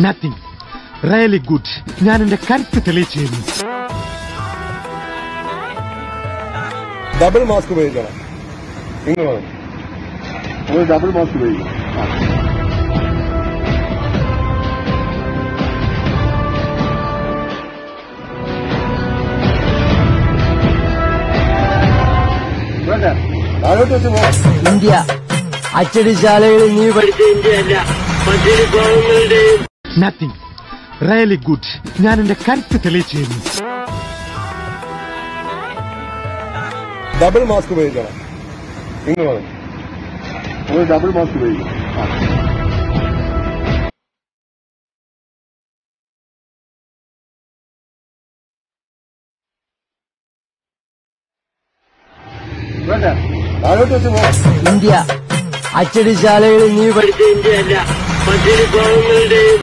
Nothing really good ഞാൻ എന്റെ കരുത്ത് തെളിയിച്ചിരുന്നു ഡബിൾ മാസ്ക് ഉപയോഗിക്കണം നിങ്ങൾ ഒരു ഡബിൾ മാസ്ക് ഉപയോഗിക്കണം ആ. വേണ്ട. താഴോട്ട് വെച്ച് പോ ഇന്ത്യ അച്ചടിശാലകളിൽ നീ പഠിച്ച ഇന്ത്യയല്ല മറ്റൊരു കോണങ്ങളുടെയും നത്തിങ് റിയലി ഗുഡ് ഞാൻ എന്റെ കരുത്ത് തെളിയിച്ചിരുന്നു ഡബിൾ മാസ്ക് ഉപയോഗിക്കണം നിങ്ങൾ ഒരു ഡബിൾ മാസ്ക് ഉപയോഗിക്കണം ആ. വേണ്ട. താഴോട്ട് വെച്ച് പോ ഇന്ത്യ അച്ചടിശാലകളിൽ നീ പഠിച്ച ഇന്ത്യയല്ല മറ്റൊരു കോണങ്ങളുടെയും